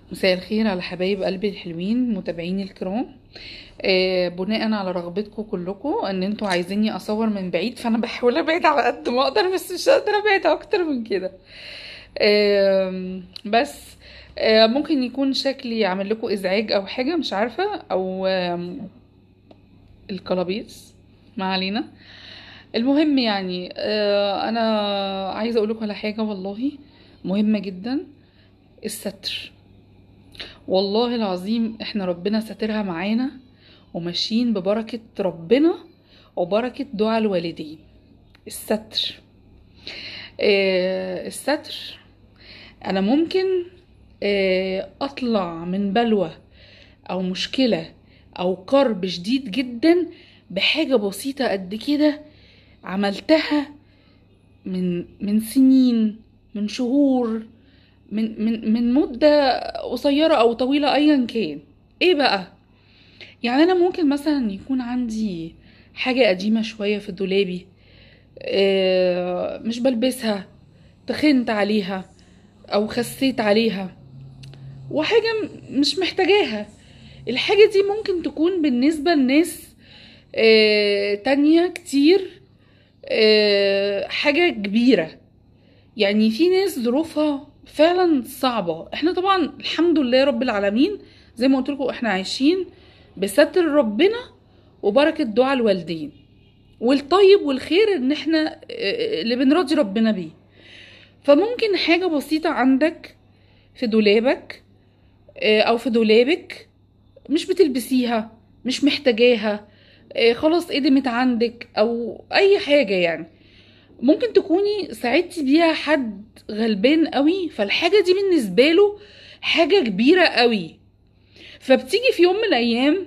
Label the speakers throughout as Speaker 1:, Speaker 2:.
Speaker 1: مساء الخير على حبايب قلبي الحلوين متابعيني الكرام آه بناء على رغبتكم كلكم ان انتوا عايزيني اصور من بعيد فانا بحاول ابعد على قد ما اقدر بس مش قادره ابعد اكتر من كده آه بس آه ممكن يكون شكلي عامل لكم ازعاج او حاجه مش عارفه او آه الكلابيس ما علينا المهم يعني آه انا عايزه اقول لكم على حاجه والله مهمه جدا الستر والله العظيم احنا ربنا ساترها معانا وماشيين ببركة ربنا وبركة دعاء الوالدين الستر آه الستر انا ممكن آه اطلع من بلوى او مشكلة او كرب شديد جدا بحاجة بسيطة قد كده عملتها من من سنين من شهور من من من مده قصيره او طويله ايا كان ايه بقى يعني انا ممكن مثلا يكون عندي حاجه قديمه شويه في دولابي آه مش بلبسها تخنت عليها او خسيت عليها وحاجه مش محتاجاها الحاجه دي ممكن تكون بالنسبه لناس آه تانية كتير آه حاجه كبيره يعني في ناس ظروفها فعلا صعبة احنا طبعا الحمد لله رب العالمين زي ما قلت لكم احنا عايشين بستر ربنا وبركة دعاء الوالدين والطيب والخير ان احنا اللي بنراضي ربنا بيه فممكن حاجة بسيطة عندك في دولابك او في دولابك مش بتلبسيها مش محتاجاها خلاص قدمت عندك او اي حاجة يعني ممكن تكوني ساعدتي بيها حد غلبان قوي فالحاجة دي بالنسبة له حاجة كبيرة قوي فبتيجي في يوم من الأيام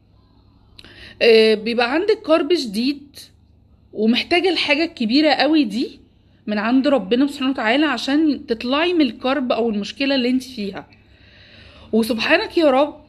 Speaker 1: بيبقى عندك كرب شديد ومحتاجة الحاجة الكبيرة قوي دي من عند ربنا سبحانه وتعالى عشان تطلعي من الكرب أو المشكلة اللي انت فيها وسبحانك يا رب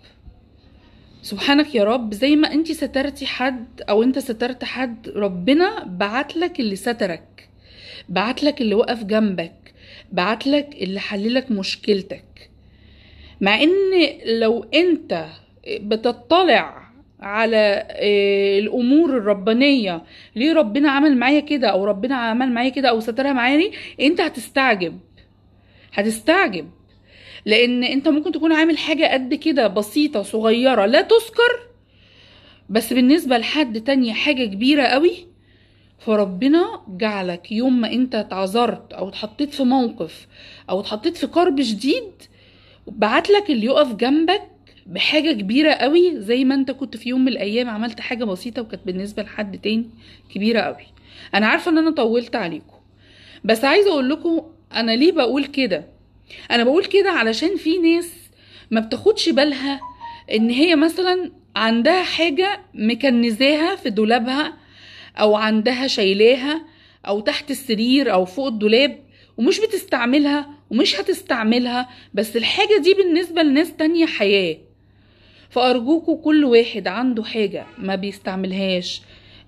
Speaker 1: سبحانك يا رب زي ما انت سترتي حد او انت سترت حد ربنا بعتلك اللي سترك بعتلك اللي وقف جنبك بعتلك اللي حللك مشكلتك مع ان لو انت بتطلع على الامور الربانيه ليه ربنا عمل معايا كده او ربنا عمل معايا كده او سترها معايا انت هتستعجب هتستعجب لان انت ممكن تكون عامل حاجة قد كده بسيطة صغيرة لا تذكر بس بالنسبة لحد تانية حاجة كبيرة قوي فربنا جعلك يوم ما انت اتعذرت او اتحطيت في موقف او اتحطيت في كرب شديد بعتلك اللي يقف جنبك بحاجة كبيرة قوي زي ما انت كنت في يوم من الايام عملت حاجة بسيطة وكانت بالنسبة لحد تاني كبيرة قوي انا عارفة ان انا طولت عليكم بس عايزة اقول لكم انا ليه بقول كده انا بقول كده علشان في ناس ما بتاخدش بالها ان هي مثلا عندها حاجة مكنزاها في دولابها او عندها شايلاها او تحت السرير او فوق الدولاب ومش بتستعملها ومش هتستعملها بس الحاجة دي بالنسبة لناس تانية حياة فأرجوكوا كل واحد عنده حاجة ما بيستعملهاش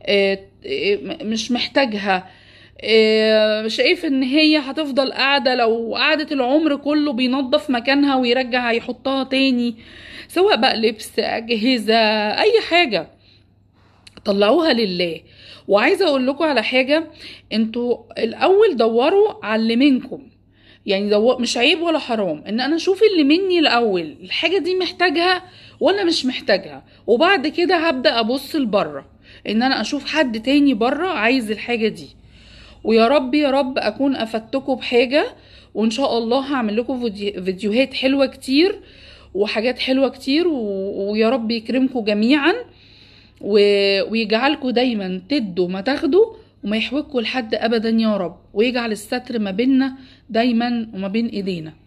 Speaker 1: مش محتاجها شايف ان هي هتفضل قاعدة لو قعدت العمر كله بينظف مكانها ويرجع يحطها تاني سواء بقى لبس اجهزة اي حاجة طلعوها لله وعايزة اقول لكم على حاجة انتوا الاول دوروا على اللي منكم يعني دو... مش عيب ولا حرام ان انا اشوف اللي مني الاول الحاجة دي محتاجها ولا مش محتاجها وبعد كده هبدأ ابص لبره ان انا اشوف حد تاني بره عايز الحاجة دي ويا رب يا رب اكون افدتكم بحاجه وان شاء الله هعمل لكم فيديوهات حلوه كتير وحاجات حلوه كتير و... ويا رب يكرمكم جميعا و... ويجعلكم دايما تدوا ما تاخدوا وما يحوجكم لحد ابدا يا رب ويجعل الستر ما بيننا دايما وما بين ايدينا